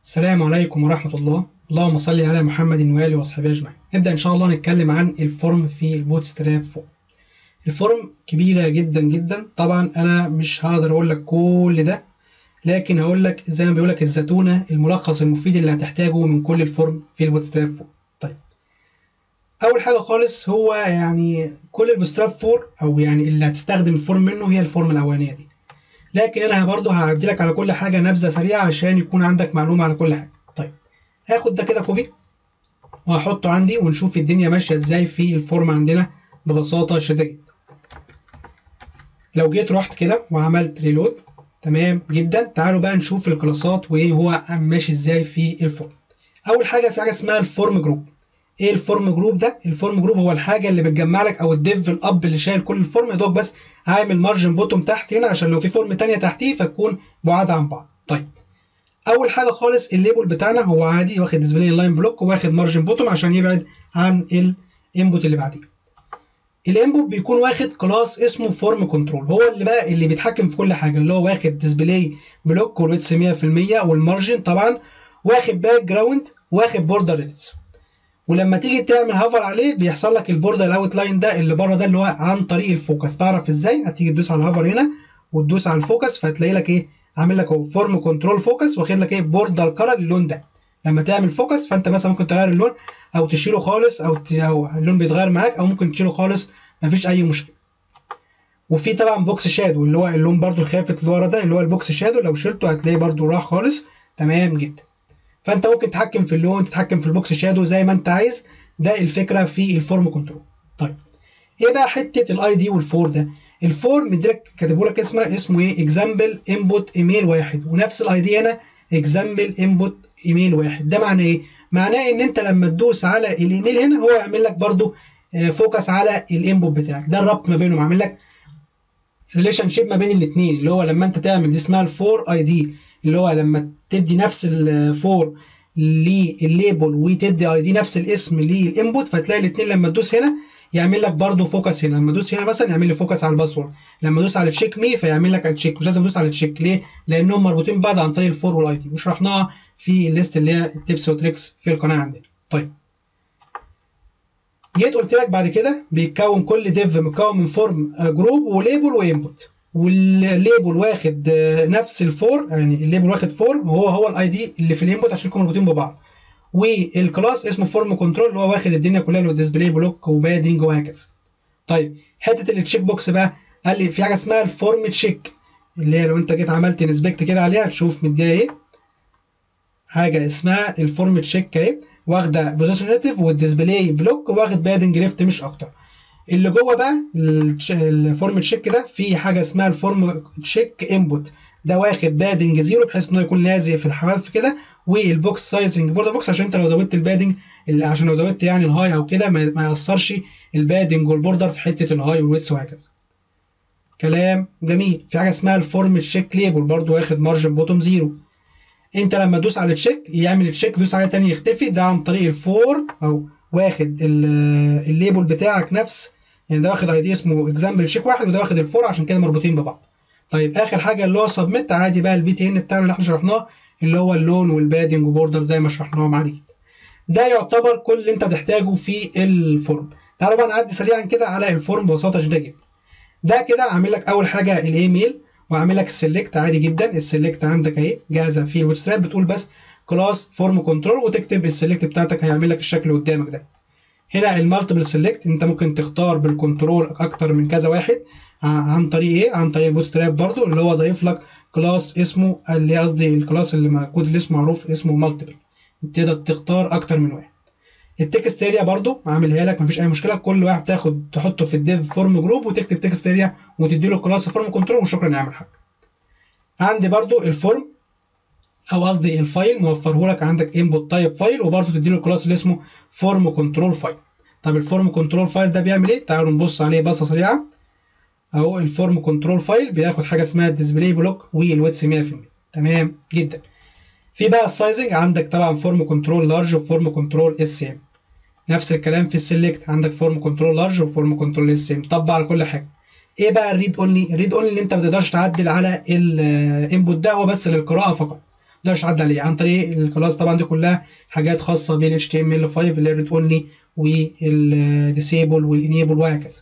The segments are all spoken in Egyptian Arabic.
السلام عليكم ورحمة الله اللهم صل على محمد وآله وصحبه أجمعين نبدأ إن شاء الله نتكلم عن الفورم في البوت ستراب فورم الفورم كبيرة جدا جدا طبعا أنا مش هقدر أقول لك كل ده لكن هقول لك زي ما بيقول لك الزتونة الملخص المفيد اللي هتحتاجه من كل الفورم في البوت ستراب فورم طيب أول حاجة خالص هو يعني كل البوتستراب فور أو يعني اللي هتستخدم الفورم منه هي الفورم الأولانية دي لكن انا برضه هعدي لك على كل حاجه نبذه سريعه عشان يكون عندك معلومه على كل حاجه طيب هاخد ده كده كوبي وهحطه عندي ونشوف الدنيا ماشيه ازاي في الفورم عندنا ببساطه شديده جدا لو جيت رحت كده وعملت ريلود تمام جدا تعالوا بقى نشوف الكلاسات وايه هو ماشي ازاي في الفورم اول حاجه في حاجه اسمها الفورم جروب ايه الفورم جروب ده الفورم جروب هو الحاجه اللي بتجمع لك او الديف الاب اللي شايل كل الفورم يا دوب بس عامل مارجن بوتوم تحت هنا عشان لو في فورم تانية تحتيه فتكون بعاد عن بعض طيب اول حاجه خالص الليبل بتاعنا هو عادي واخد ديسبلاي لاين بلوك واخد مارجن بوتوم عشان يبعد عن الانبوت اللي بعديه الانبوت بيكون واخد كلاس اسمه فورم كنترول هو اللي بقى اللي بيتحكم في كل حاجه اللي هو واخد ديسبلاي بلوك والويتس 100% والمارجن طبعا واخد باك جراوند واخد بوردر ريدز ولما تيجي تعمل هافر عليه بيحصل لك البوردر الاوت لاين ده اللي بره ده اللي هو عن طريق الفوكس تعرف ازاي هتيجي تدوس على الهافر هنا وتدوس على الفوكس فهتلاقي لك ايه عامل لك اهو فورم كنترول فوكس واخد لك ايه بوردر كلر اللون ده لما تعمل فوكس فانت مثلا ممكن تغير اللون او تشيله خالص او, ت... أو اللون بيتغير معاك او ممكن تشيله خالص مفيش اي مشكله وفي طبعا بوكس شادو اللي هو اللون برده الخافت اللي ورا ده اللي هو البوكس شادو لو شلته هتلاقيه برده راح خالص تمام جدا فانت ممكن تتحكم في اللون تتحكم في البوكس شادو زي ما انت عايز ده الفكره في الفورم كنترول طيب ايه بقى حته الاي دي والفور ده الفور مديلك كاتبه لك اسمه اسمه ايه اكزامبل انبوت ايميل واحد ونفس الاي دي هنا اكزامبل انبوت ايميل واحد ده معناه ايه معناه ان انت لما تدوس على الايميل هنا هو يعمل لك برده فوكس على الانبوت بتاعك ده الربط ما بينهم عامل لك ريليشن شيب ما بين الاثنين اللي هو لما انت تعمل دي اسمها الفور اي دي اللي هو لما تدي نفس الفور للليبل وتدي اي دي نفس الاسم للانبوت فتلاقي الاثنين لما تدوس هنا يعمل لك برده فوكس هنا لما ادوس هنا مثلا يعمل لي فوكس على الباسورد لما ادوس على تشيك مي فيعمل لك تشيك مش لازم ادوس على تشيك ليه لانهم مربوطين ببعض عن طريق الفور والاي دي وشرحناها في الليست اللي هي التيبس وتريكس في القناه عندنا طيب جيت قلت لك بعد كده بيتكون كل ديف مكون من فورم جروب وليبل وانبوت والليبل واخد نفس الفور يعني الليبل واخد فور وهو هو الاي دي اللي في الانبوت عشان يكونوا مربوطين ببعض والكلاس اسمه فورم كنترول اللي هو واخد الدنيا كلها اللي هو ديسبلاي بلوك وبادنج وهكذا طيب حته التشيك بوكس بقى قال لي في حاجه اسمها الفورم تشيك اللي هي لو انت جيت عملت انسبكت كده عليها هتشوف مديها ايه حاجه اسمها الفورم تشيك اهي واخده بوزيشن نيتيف والديسبلاي بلوك واخد بادنج ليفت مش اكتر اللي جوه بقى الفورم تشيك ده في حاجه اسمها الفورم تشيك انبوت ده واخد بادنج زيرو بحيث ان هو يكون لازق في الحواف كده والبوكس سايزنج بورد بوكس عشان انت لو زودت البادنج عشان لو زودت يعني الهاي او كده ما ياثرش البادنج والبوردر في حته الهاي والويتس وهكذا كلام جميل في حاجه اسمها الفورم تشيك ليبل برضو واخد مارجن بوتوم زيرو انت لما تدوس على التشيك يعمل التشيك دوس عليه تاني يختفي ده عن طريق الفور او واخد الليبل بتاعك نفس يعني ده واخد اي دي اسمه اكزامبل تشيك واحد وده واخد الفور عشان كده مربوطين ببعض طيب اخر حاجه اللي هو سبميت عادي بقى البي تي ان بتاعنا اللي احنا شرحناه اللي هو اللون والبادنج وبوردر زي ما شرحناهم عادي جدا ده يعتبر كل اللي انت بتحتاجه في الفورم تعالوا بقى نعدي سريعا كده على الفورم ببساطه شديده جدا ده كده عامل لك اول حاجه الايميل وعامل لك السلكت عادي جدا السلكت عندك اهي جاهزه في الويب ستراب بتقول بس كلاس فورم كنترول وتكتب السلكت بتاعتك هيعمل لك الشكل اللي قدامك ده هنا المالتيبل سيلكت انت ممكن تختار بالكنترول اكتر من كذا واحد عن طريق ايه عن طريق البوت ستراب برضو اللي هو ضايف لك كلاس اسمه اللي قصدي الكلاس اللي موجود اللي اسمه معروف اسمه مالتيبل تقدر تختار اكتر من واحد التكست اريا برضو عاملها لك مفيش اي مشكله كل واحد تاخد تحطه في الديف فورم جروب وتكتب تكست اريا وتدي له كلاس فورم كنترول وشكرا يا عم الحاج عندي برضو الفورم او قصدي الفايل موفره لك عندك انبوت تايب فايل وبرضو تدي له الكلاس اللي اسمه فورم كنترول فايل طب الفورم كنترول فايل ده بيعمل ايه تعالوا نبص عليه بصه سريعه اهو الفورم كنترول فايل بياخد حاجه اسمها الديسبلاي بلوك والويتس 100% تمام جدا في بقى السايزنج عندك طبعا فورم كنترول لارج وفورم كنترول اس ام نفس الكلام في السلكت عندك فورم كنترول لارج وفورم كنترول اس ام طبق على كل حاجه ايه بقى الريد اونلي الريد اونلي اللي انت ما تقدرش تعدل على الانبوت ده هو بس للقراءه فقط تقدرش تعدي عليه عن طريق الكلاس طبعا دي كلها حاجات خاصه بال HTML5 اللي هي ريد اونلي والديسيبل والانيبل وهكذا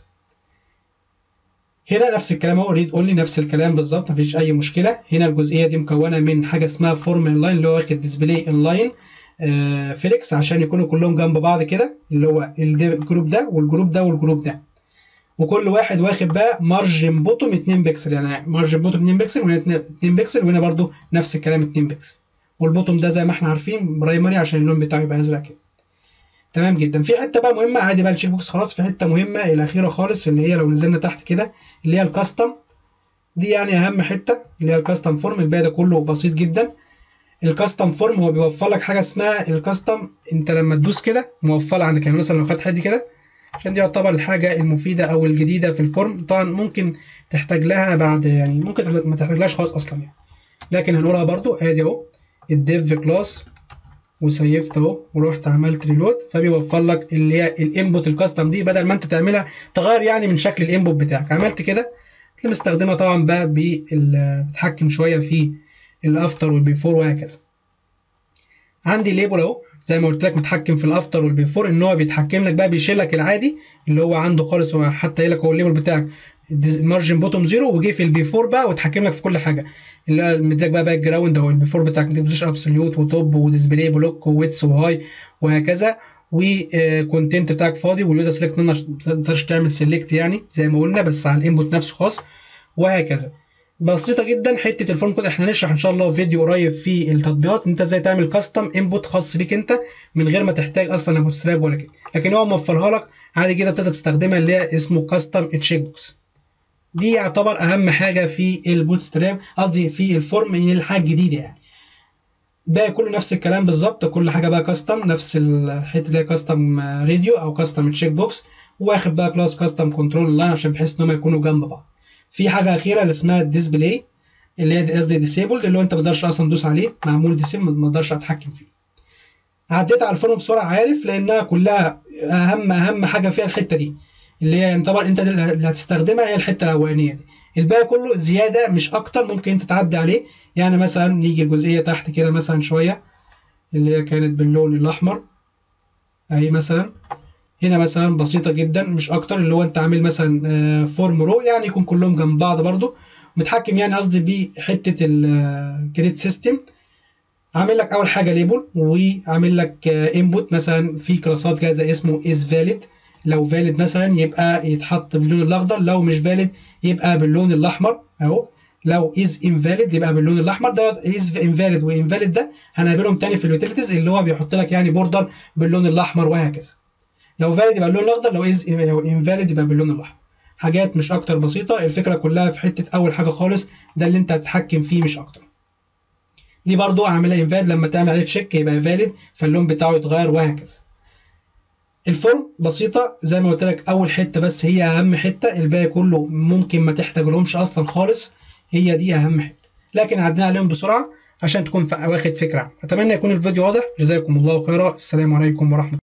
هنا نفس الكلام اهو ريد اونلي نفس الكلام بالظبط مفيش اي مشكله هنا الجزئيه دي مكونه من حاجه اسمها فورم انلاين اللي هو واخد ديسبلاي انلاين آه فيليكس عشان يكونوا كلهم جنب بعض كده اللي هو الجروب ده والجروب ده والجروب ده وكل واحد واخد بقى مارجن بوتوم 2 بكسل يعني مارجن بوتوم 2 بكسل وهنا 2 بكسل وهنا برده نفس الكلام 2 بكسل والبوتوم ده زي ما احنا عارفين برايمري عشان اللون بتاعه يبقى ازرق كده تمام جدا في حته بقى مهمه عادي بقى التشيك بوكس خلاص في حته مهمه الاخيره خالص اللي هي لو نزلنا تحت كده اللي هي الكاستم دي يعني اهم حته اللي هي الكاستم فورم الباقي ده كله بسيط جدا الكاستم فورم هو بيوفر لك حاجه اسمها الكاستم انت لما تدوس كده موفره عندك يعني مثلا لو خدت حد كده عشان دي يعتبر الحاجه المفيده او الجديده في الفورم طبعا ممكن تحتاج لها بعد يعني ممكن ما تحتاجلهاش خالص اصلا يعني لكن هنقولها برضو ادي اهو الديف كلاس وسيفت اهو ورحت عملت ريلود فبيوفر لك اللي هي الانبوت الكاستم دي بدل ما انت تعملها تغير يعني من شكل الانبوت بتاعك عملت كده تلاقي مستخدمه طبعا بقى بتحكم شويه في الافتر والبيفور وهكذا عندي ليبل اهو زي ما قلت لك متحكم في الافتر والبيفور ان هو بيتحكم لك بقى بيشيل لك العادي اللي هو عنده خالص هو حتى قايل لك هو الليبل بتاعك مارجن بوتوم زيرو وجه في البيفور بقى وتحكم لك في كل حاجه اللي هو مديلك بقى باك جراوند او البيفور بتاعك ما تبصش ابسوليوت وتوب وديسبلاي بلوك وويتس وهاي وهكذا وكونتنت بتاعك فاضي واليوزر سيلكت ما تقدرش تعمل سيلكت يعني زي ما قلنا بس على الانبوت نفسه خاص وهكذا بسيطه جدا حته الفورم كود احنا هنشرح ان شاء الله في فيديو قريب في التطبيقات انت ازاي تعمل كاستم انبوت خاص بيك انت من غير ما تحتاج اصلا ابو ستراب ولا كده لكن هو موفرها لك عادي كده تقدر تستخدمها اللي هي اسمه كاستم تشيك بوكس دي يعتبر اهم حاجه في البوت ستراب قصدي في الفورم هي الحاجه الجديده يعني باقي كله نفس الكلام بالظبط كل حاجه بقى كاستم نفس الحته اللي هي كاستم راديو او كاستم تشيك بوكس واخد بقى كلاس كاستم كنترول لاين عشان بحيث ان هم يكونوا جنب بعض في حاجه اخيره اللي اسمها الديسبلاي اللي هي قصدي ديسيبل اللي هو انت ما تقدرش اصلا تدوس عليه معمول ديسيبل ما تقدرش اتحكم فيه عديت على الفورم بسرعه عارف لانها كلها اهم اهم حاجه فيها الحته دي اللي هي يعني طبعا انت اللي هتستخدمها هي الحته الاولانيه دي الباقي كله زياده مش اكتر ممكن انت تعدي عليه يعني مثلا نيجي الجزئيه تحت كده مثلا شويه اللي هي كانت باللون الاحمر اهي مثلا هنا مثلا بسيطه جدا مش اكتر اللي هو انت عامل مثلا فورم رو يعني يكون كلهم جنب بعض برضو متحكم يعني قصدي بحته الكريت سيستم عامل لك اول حاجه ليبل وعامل لك انبوت مثلا في كلاسات جاهزه اسمه از فاليد لو فاليد مثلا يبقى يتحط باللون الاخضر لو مش فاليد يبقى باللون الاحمر اهو لو از انفاليد يبقى باللون الاحمر ده از انفاليد وانفاليد ده هنقابلهم تاني في اليوتيليتيز اللي هو بيحط لك يعني بوردر باللون الاحمر وهكذا لو فاليد يبقى باللون الاخضر لو از انفاليد يبقى باللون الاحمر حاجات مش اكتر بسيطه الفكره كلها في حته اول حاجه خالص ده اللي انت هتتحكم فيه مش اكتر دي برضو اعملها انفاليد لما تعمل عليه تشيك يبقى فاليد فاللون بتاعه يتغير وهكذا الفورم بسيطه زي ما قلت لك اول حته بس هي اهم حته الباقي كله ممكن ما تحتاجلهمش اصلا خالص هي دي اهم حته لكن عدينا عليهم بسرعه عشان تكون واخد فكره اتمنى يكون الفيديو واضح جزاكم الله خيرا السلام عليكم ورحمه